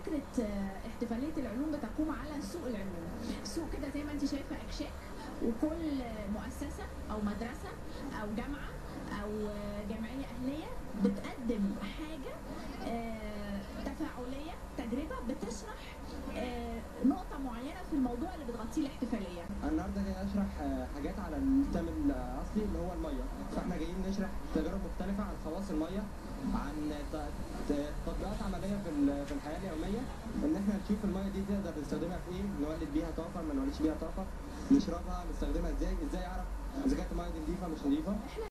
فكره آه، احتفاليه العلوم بتقوم على سوق العلوم سوق كده زي ما انت شايفه اكشاك وكل مؤسسه او مدرسه او جامعه او آه، جمعيه اهليه بتقدم حاجه آه، تفاعليه تجربه بتشرح آه، نقطه معينه في الموضوع اللي بتغطيه الاحتفاليه انا النهارده جاي اشرح آه، حاجات على السيستم الاصلي اللي هو الميه فاحنا جايين نشرح تجارب مختلفه عن خواص الميه عن ت- ت- تطبيقات عمليه في ال- في الحياه اليوميه ان احنا نشوف الميه دي تقدر نستخدمها في ايه نولد بيها طاقه ما نولدش بيها طاقه نشربها نستخدمها ازاي ازاي اعرف اذا كانت الميه دي نظيفه مش نظيفه